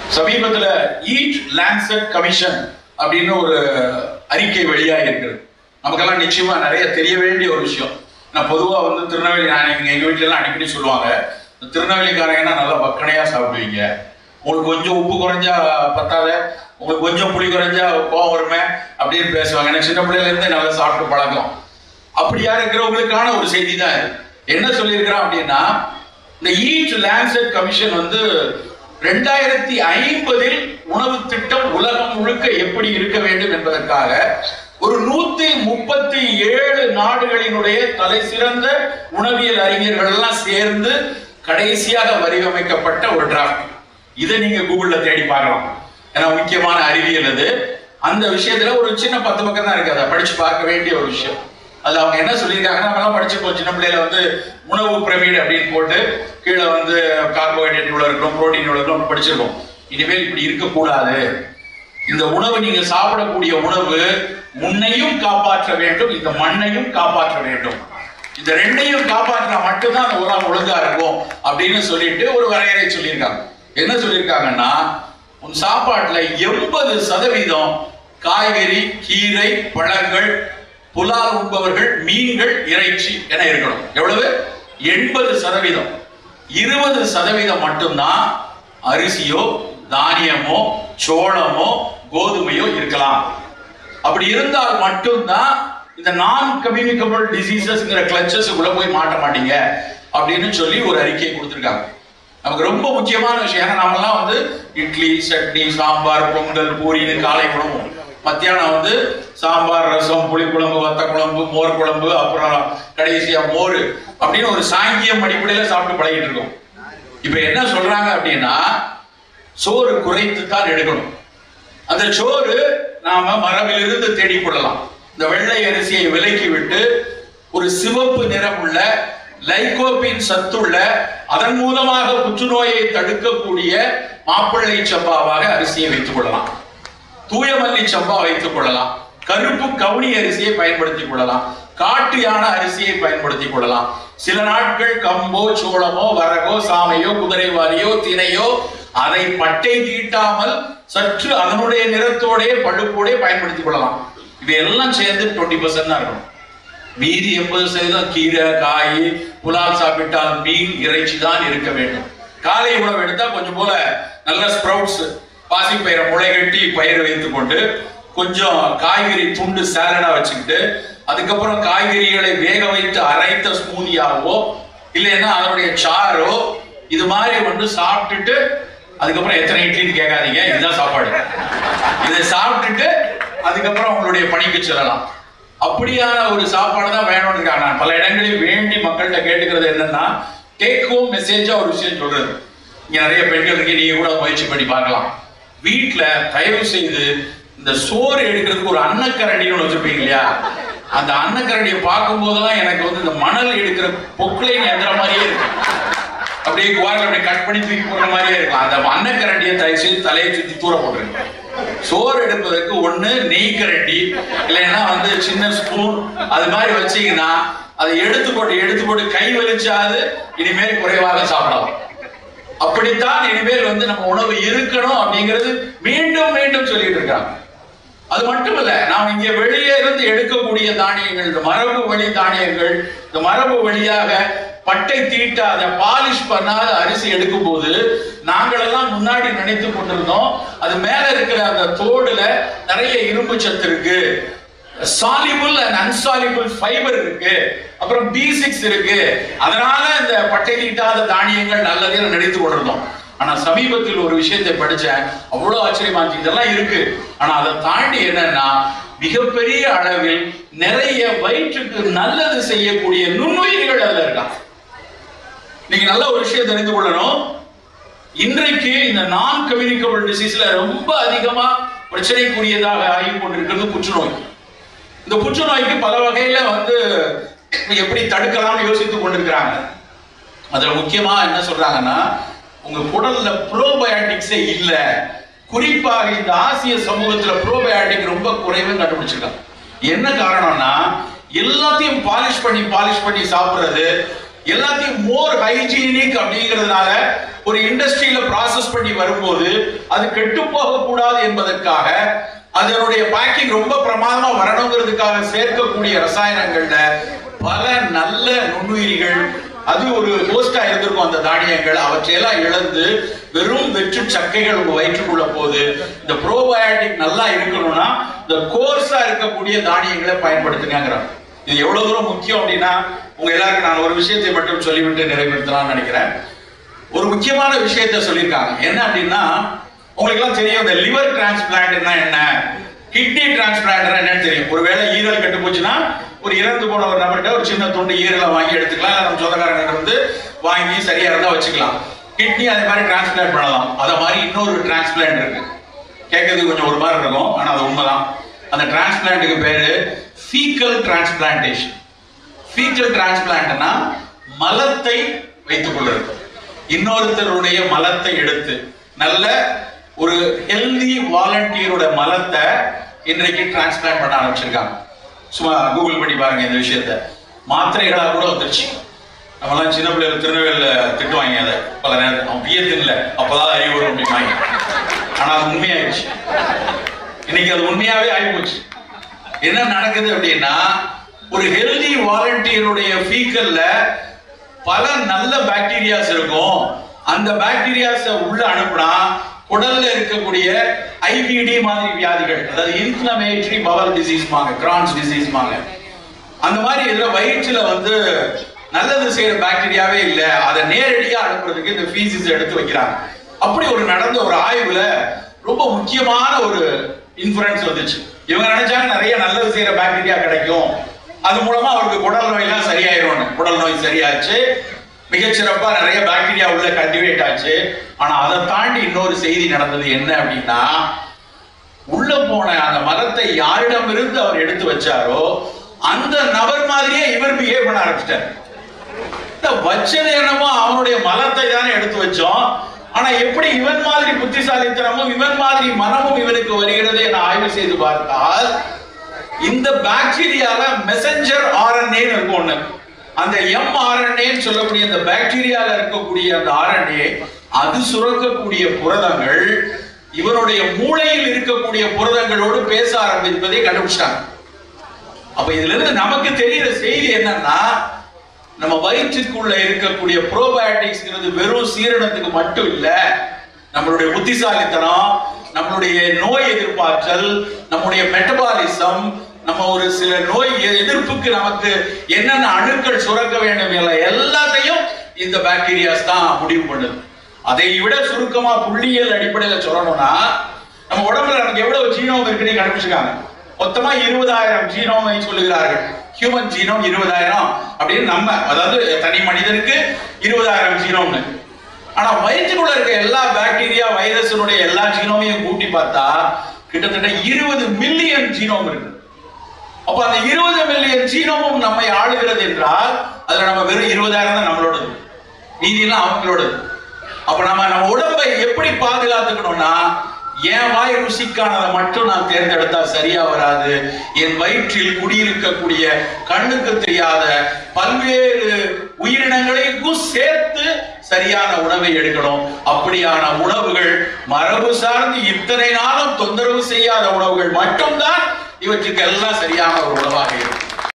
சமீபத்துல eat Lancet commission அப்படின்னு ஒரு அறிக்கை வெளியாகி இருக்குது நமக்கெல்லாம் நிச்சயமா நிறைய தெரிய வேண்டிய ஒரு விஷயம் நான் பொதுவா வந்து திருநெல்வேலி நான் எங்க எங்க வீட்ல எல்லாம் அடிக்கடி சொல்லுவாங்க இந்த திருநெல்வேலிக்காரங்கன்னா நல்லா வக்கனையா சாப்பிடுவீங்க உங்களுக்கு கொஞ்சம் உப்பு குறைஞ்சா பத்தாத உங்களுக்கு கொஞ்சம் புளி குறைஞ்சா கோவம் வருமே அப்படின்னு பேசுவாங்க எனக்கு சின்ன பிள்ளையில இருந்தே நல்லா சாப்பிட்டு பழக்கம் அப்படியா இருக்கிறவங்களுக்கான ஒரு செய்தி தான் இது. என்ன சொல்லியிருக்கிறான் அப்படின்னா இந்த ஈட் லான்செட் கமிஷன் வந்து ரெண்டாயிரத்தி ஐம்பதில் உணவு திட்டம் உலகம் முழுக்க எப்படி இருக்க வேண்டும் என்பதற்காக ஒரு நூத்தி முப்பத்தி ஏழு நாடுகளினுடைய தலை சிறந்த உணவியல் அறிஞர்கள் எல்லாம் சேர்ந்து கடைசியாக வடிவமைக்கப்பட்ட ஒரு டிராஃப்ட் இதை நீங்க கூகுள்ல தேடி பார்க்கலாம் ஏன்னா முக்கியமான அறிவியல் அது அந்த விஷயத்துல ஒரு சின்ன பத்து பக்கம் தான் இருக்கு அதை படிச்சு பார்க்க வேண்டிய ஒரு விஷயம் அதுல அவங்க என்ன சொல்லியிருக்காங்கன்னா நம்ம எல்லாம் படிச்சிருப்போம் சின்ன பிள்ளையில வந்து உணவு பிரமிடு அப்படின்னு போட்டு கீழே வந்து கார்போஹைட்ரேட் இவ்வளவு இருக்கணும் புரோட்டீன் இவ்வளவு இருக்கணும் படிச்சிருக்கோம் இனிமேல் இப்படி இருக்கக்கூடாது இந்த உணவு நீங்க சாப்பிடக்கூடிய உணவு முன்னையும் காப்பாற்ற வேண்டும் இந்த மண்ணையும் காப்பாற்ற வேண்டும் இந்த ரெண்டையும் காப்பாற்றினா மட்டும்தான் அந்த உலகம் ஒழுங்கா இருக்கும் அப்படின்னு சொல்லிட்டு ஒரு வரையறை சொல்லியிருக்காங்க என்ன சொல்லியிருக்காங்கன்னா உன் சாப்பாட்டுல எண்பது சதவீதம் காய்கறி கீரை பழங்கள் புலால் உண்பவர்கள் மீன்கள் இறைச்சி என இருக்கணும் எவ்வளவு எண்பது சதவீதம் இருபது சதவீதம் மட்டும்தான் அரிசியோ தானியமோ சோளமோ கோதுமையோ இருக்கலாம் அப்படி இருந்தால் மட்டும்தான் இந்த நான் கம்யூனிகபிள் டிசீசஸ்ங்கிற கிளச்சஸுக்குள்ள போய் மாட்ட மாட்டீங்க அப்படின்னு சொல்லி ஒரு அறிக்கையை கொடுத்துருக்காங்க நமக்கு ரொம்ப முக்கியமான விஷயம் ஏன்னா நாமெல்லாம் வந்து இட்லி சட்னி சாம்பார் பொங்கல் பூரின்னு காலை உணவு மத்தியானம் வந்து சாம்பார் ரசம் புளிக்குழம்பு வத்த குழம்பு மோர் குழம்பு அப்புறம் கடைசியா மோர் அப்படின்னு ஒரு சாங்கியம் அடிப்படையில சாப்பிட்டு பழகிட்டு இருக்கோம் இப்ப என்ன சொல்றாங்க அப்படின்னா சோறு குறைத்து தான் எடுக்கணும் அந்த சோறு நாம மரபிலிருந்து தேடிக் கொள்ளலாம் இந்த வெள்ளை அரிசியை விலக்கி விட்டு ஒரு சிவப்பு நிறமுள்ள லைகோபின் சத்துள்ள அதன் மூலமாக புற்றுநோயை தடுக்கக்கூடிய மாப்பிள்ளை சப்பாவாக அரிசியை வைத்துக் கொள்ளலாம் தூயமல்லி சம்பா வைத்துக் கொள்ளலாம் கருப்பு கவுனி அரிசியை பயன்படுத்திக் கொள்ளலாம் காட்டு யானை அரிசியை பயன்படுத்திக் கொள்ளலாம் சில நாட்கள் கம்போ சோளமோ வரகோ சாமையோ குதிரைவாலியோ தினையோ அதை பட்டை தீட்டாமல் சற்று அதனுடைய நிறத்தோட பழுப்போட பயன்படுத்திக் கொள்ளலாம் இவையெல்லாம் சேர்ந்து டுவெண்ட்டி பர்சன்ட் தான் இருக்கும் மீதி எண்பது சதவீதம் கீரை காய் புலால் சாப்பிட்டால் மீன் இறைச்சி தான் இருக்க வேண்டும் காலை உணவு எடுத்தா கொஞ்சம் போல நல்ல ஸ்ப்ரவுட்ஸ் பாசிப்பயிரை முளை கட்டி பயிர் வைத்துக் கொண்டு கொஞ்சம் காய்கறி துண்டு சாலடா வச்சுக்கிட்டு அதுக்கப்புறம் காய்கறிகளை வேக வைத்து அரைத்த ஸ்மூதியாவோ இல்லைன்னா அதனுடைய சாரோ இது மாதிரி வந்து சாப்பிட்டுட்டு அதுக்கப்புறம் எத்தனை இட்லின்னு கேட்காதீங்க இதுதான் சாப்பாடு இதை சாப்பிட்டுட்டு அதுக்கப்புறம் உங்களுடைய பணிக்கு செல்லலாம் அப்படியான ஒரு சாப்பாடு தான் வேணும்னு இருக்காங்க நான் பல இடங்களில் வேண்டி மக்கள்கிட்ட கேட்டுக்கிறது என்னன்னா டேக் ஹோம் மெசேஜா ஒரு விஷயம் சொல்றது இங்க நிறைய பெண்கள் இருக்கு நீங்க கூட முயற்சி பண்ணி பார்க்கலாம் வீட்டுல தயவு செய்து இந்த சோறு எடுக்கிறதுக்கு ஒரு அன்னக்கரண்டின்னு ஒண்ணு வச்சிருப்பீங்க இல்லையா அந்த அன்னக்கரண்டியை பார்க்கும் போதெல்லாம் எனக்கு வந்து இந்த மணல் எடுக்கிற பொக்லைன் எந்திர மாதிரியே இருக்கு அப்படியே குவாரில் அப்படியே கட் பண்ணி தூக்கி போடுற மாதிரியே இருக்கும் அந்த அன்னக்கரண்டியை தயவு செய்து தலையை சுத்தி தூர போட்டுருங்க சோறு எடுப்பதற்கு ஒண்ணு நெய் கரண்டி இல்லைன்னா வந்து சின்ன ஸ்பூன் அது மாதிரி வச்சீங்கன்னா அதை எடுத்து போட்டு எடுத்து போட்டு கை வலிச்சாது இனிமேல் குறைவாக சாப்பிடலாம் அப்படித்தான் இனிமேல் வந்து நம்ம உணவு இருக்கணும் அப்படிங்கிறது மீண்டும் மீண்டும் சொல்லிட்டு இருக்காங்க அது மட்டுமல்ல நாம் இங்கே வெளியே இருந்து எடுக்கக்கூடிய தானியங்கள் இந்த மரபு வழி தானியங்கள் இந்த மரபு வழியாக பட்டை தீட்டாத பாலிஷ் பண்ணாத அரிசி எடுக்கும் போது நாங்களெல்லாம் முன்னாடி நினைத்து கொண்டிருந்தோம் அது மேல இருக்கிற அந்த தோடுல நிறைய இரும்பு சத்து இருக்கு சாலிபிள் அண்ட் அன்சாலிபிள் ஃபைபர் இருக்கு அப்புறம் பி சிக்ஸ் இருக்கு அதனால இந்த பட்டை தீட்டாத தானியங்கள் நல்லதுன்னு நினைத்து கொண்டிருந்தோம் ஆனா சமீபத்தில் ஒரு விஷயத்தை படிச்சேன் அவ்வளவு ஆச்சரியமா இருந்துச்சு இதெல்லாம் இருக்கு ஆனா அதை தாண்டி என்னன்னா மிகப்பெரிய அளவில் நிறைய வயிற்றுக்கு நல்லது செய்யக்கூடிய நுண்ணுயிர்கள் அதுல இருக்கான் நீங்க நல்ல ஒரு விஷயம் தெரிந்து கொள்ளணும் இன்றைக்கு இந்த நான் கம்யூனிகபிள் டிசீஸ்ல ரொம்ப அதிகமா பிரச்சனைக்குரியதாக ஆகி கொண்டிருக்கிறது புற்றுநோய் இந்த புற்றுநோய்க்கு பல வகையில வந்து எப்படி தடுக்கலாம்னு யோசித்துக் கொண்டிருக்கிறாங்க அதுல முக்கியமா என்ன சொல்றாங்கன்னா உங்க குடல்ல ப்ரோபயோட்டிக்ஸே இல்ல குறிப்பாக இந்த ஆசிய சமூகத்துல ப்ரோபயோட்டிக் ரொம்ப குறைவுன்னு கண்டுபிடிச்சிருக்காங்க என்ன காரணம்னா எல்லாத்தையும் பாலிஷ் பண்ணி பாலிஷ் பண்ணி சாப்பிடுறது எல்லாத்தையும் மோர் ஹைஜீனிக் அப்படிங்கிறதுனால ஒரு இண்டஸ்ட்ரியில ப்ராசஸ் பண்ணி வரும்போது அது கெட்டு போக கூடாது என்பதற்காக அதனுடைய பேக்கிங் ரொம்ப பிரமாதமா வரணுங்கிறதுக்காக சேர்க்கக்கூடிய ரசாயனங்கள்ல பல நல்ல நுண்ணுயிரிகள் அது ஒரு ஹோஸ்டா இருந்திருக்கும் அந்த தானியங்கள் அவற்றையெல்லாம் இழந்து வெறும் வெற்று சக்கைகள் உங்க வயிற்றுக்குள்ள போகுது இந்த ப்ரோபயோட்டிக் நல்லா இருக்கணும்னா இந்த கோர்ஸா இருக்கக்கூடிய தானியங்களை பயன்படுத்துங்கிறாங்க இது எவ்வளவு தூரம் முக்கியம் அப்படின்னா உங்க எல்லாருக்கும் நான் ஒரு விஷயத்தை மட்டும் சொல்லிவிட்டு நிறைவேற்றலாம்னு நினைக்கிறேன் ஒரு முக்கியமான விஷயத்த சொல்லியிருக்காங்க என்ன அப்படின்னா உங்களுக்கு எல்லாம் தெரியும் இந்த லிவர் டிரான்ஸ்பிளான்ட்னா என்ன கிட்னி டிரான்ஸ்பிளான்ட்னா என்னன்னு தெரியும் ஒருவேளை ஈரல் கெட்டு போச்சுன்னா ஒரு இறந்து போன ஒரு நபர்கிட்ட ஒரு சின்ன துண்டு ஈரலை வாங்கி எடுத்துக்கலாம் இல்லை நம்ம சொந்தக்காரங்க வந்து வாங்கி சரியா இருந்தா வச்சுக்கலாம் கிட்னி அதே மாதிரி டிரான்ஸ்பிளான்ட் பண்ணலாம் அத மாதிரி இன்னொரு டிரான்ஸ்பிளான்ட் இருக்கு கேட்கறதுக்கு கொஞ்சம் ஒரு மாதிரி இருக்கும் ஆனா அது உண்மைதான் அந்த டிரான்ஸ்பிளான்ட்டுக்கு பேரு ஃபீக்கல் டிரான்ஸ்பிளான்டேஷன் ஃபீக்கல் டிரான்ஸ்பிளான்ட்னா மலத்தை வைத்துக் கொள்வது இன்னொருத்தருடைய மலத்தை எடுத்து நல்ல ஒரு ஹெல்தி வாலண்டியரோட மலத்தை இன்றைக்கு டிரான்ஸ்பிளான்ட் பண்ண ஆரம்பிச்சிருக்காங்க சும்மா கூகுள் பண்ணி பாருங்க இந்த விஷயத்த மாத்திரைகளா கூட வந்துருச்சு நம்மலாம் சின்ன பிள்ளைகள் திருநெல்வேலியில திட்டுவாங்க அதை பல நேரம் அவன் பிய தின்னல அப்பதான் அறிவு வரும் அப்படிம்பாங்க ஆனா அது உண்மையாயிடுச்சு இன்னைக்கு அது உண்மையாவே ஆகிப்போச்சு என்ன நடக்குது அப்படின்னா ஒரு ஹெல்தி வாலண்டியருடைய ஃபீக்கல்ல பல நல்ல பாக்டீரியாஸ் இருக்கும் அந்த பாக்டீரியாஸ உள்ள அனுப்புனா குடல்ல இருக்கக்கூடிய ஐபிடி மாதிரி வியாதிகள் அதாவது இன்ஃபிளமேட்டரி பவர் டிசீஸ்மாங்க கிரான்ஸ் டிசீஸ்மாங்க அந்த மாதிரி இதுல வயிற்றுல வந்து நல்லது செய்யற பாக்டீரியாவே இல்ல அதை நேரடியா அனுப்புறதுக்கு இந்த ஃபீசிஸ் எடுத்து வைக்கிறாங்க அப்படி ஒரு நடந்த ஒரு ஆய்வுல ரொம்ப முக்கியமான ஒரு இன்ஃபுரன்ஸ் வந்துச்சு இவங்க நினைச்சாங்க நிறைய நல்லது செய்யற பாக்டீரியா கிடைக்கும் அது மூலமா அவருக்கு குடல் நோய் எல்லாம் சரியாயிரும் குடல் நோய் சரியாச்சு மிகச்சிறப்பா நிறைய பாக்டீரியா உள்ள கல்டிவேட் ஆச்சு ஆனா அதை தாண்டி இன்னொரு செய்தி நடந்தது என்ன அப்படின்னா உள்ள போன அந்த மரத்தை யாரிடமிருந்து அவர் எடுத்து வச்சாரோ அந்த நபர் மாதிரியே இவர் பிஹேவ் பண்ண ஆரம்பிச்சிட்டார் இந்த வச்சது என்னமோ அவனுடைய மலத்தை தானே எடுத்து வச்சோம் ஆனா எப்படி இவன் மாதிரி புத்திசாலித்தனமும் இவன் மாதிரி மனமும் இவனுக்கு வருகிறது என ஆய்வு செய்து பார்த்தால் இந்த பாக்டீரியால மெசஞ்சர் ஆர்என்ஏ இருக்கும் ஒண்ணு அந்த எம் ஆர்என்ஏன்னு சொல்லக்கூடிய அந்த பாக்டீரியால இருக்கக்கூடிய அந்த ஆர்என்ஏ அது சுரக்கக்கூடிய புரதங்கள் இவனுடைய மூளையில் இருக்கக்கூடிய புரதங்களோடு பேச ஆரம்பிப்பதை கண்டுபிடிச்சாங்க அப்ப இதுல இருந்து நமக்கு தெரியுற செய்தி என்னன்னா நம்ம வயிற்றுக்குள்ள இருக்கக்கூடிய ப்ரோபயோட்டிக்ஸ்ங்கிறது வெறும் சீரணத்துக்கு மட்டும் இல்ல நம்மளுடைய புத்திசாலித்தனம் நம்மளுடைய நோய் எதிர்ப்பாற்றல் நம்முடைய மெட்டபாலிசம் நம்ம ஒரு சில நோய் எதிர்ப்புக்கு நமக்கு என்னென்ன அணுக்கள் சுரக்க வேண்டும் என்ற எல்லாத்தையும் இந்த பாக்டீரியாஸ் தான் முடிவு பண்ணுது அதை விட சுருக்கமா புள்ளியியல் அடிப்படையில சொல்லணும்னா நம்ம உடம்புல நமக்கு எவ்வளவு ஜீனோம் இருக்குன்னு கண்டுபிடிச்சிருக்காங்க மொத்தமா இருபதாயிரம் ஜீனோமை சொல்லுகிறார்கள் ஹியூமன் ஜீனோம் இருபதாயிரம் அப்படின்னு நம்ம அதாவது தனி மனிதனுக்கு இருபதாயிரம் ஜீனோம்னு ஆனா வயிற்றுக்குள்ள இருக்க எல்லா பாக்டீரியா வைரஸினுடைய எல்லா ஜீனோமையும் கூட்டி பார்த்தா கிட்டத்தட்ட இருபது மில்லியன் ஜீனோம் இருக்கு அப்ப அந்த இருபது மில்லியன் ஜீனோமும் நம்மை ஆளுகிறது என்றால் அதுல நம்ம வெறும் இருபதாயிரம் தான் நம்மளோடது மீதியெல்லாம் அவங்களோடது அப்ப நம்ம நம்ம உடம்பை எப்படி பாதுகாத்துக்கணும்னா என் வாய் ருசிக்கானதை மட்டும் நான் தேர்ந்தெடுத்தா சரியா வராது என் வயிற்றில் குடியிருக்கக்கூடிய கண்ணுக்கு தெரியாத பல்வேறு உயிரினங்களையும் சேர்த்து சரியான உணவை எடுக்கணும் அப்படியான உணவுகள் மரபு சார்ந்து இத்தனை நாளும் தொந்தரவு செய்யாத உணவுகள் மட்டும்தான் இவற்றுக்கு எல்லாம் சரியான ஒரு உணவாக இருக்கும்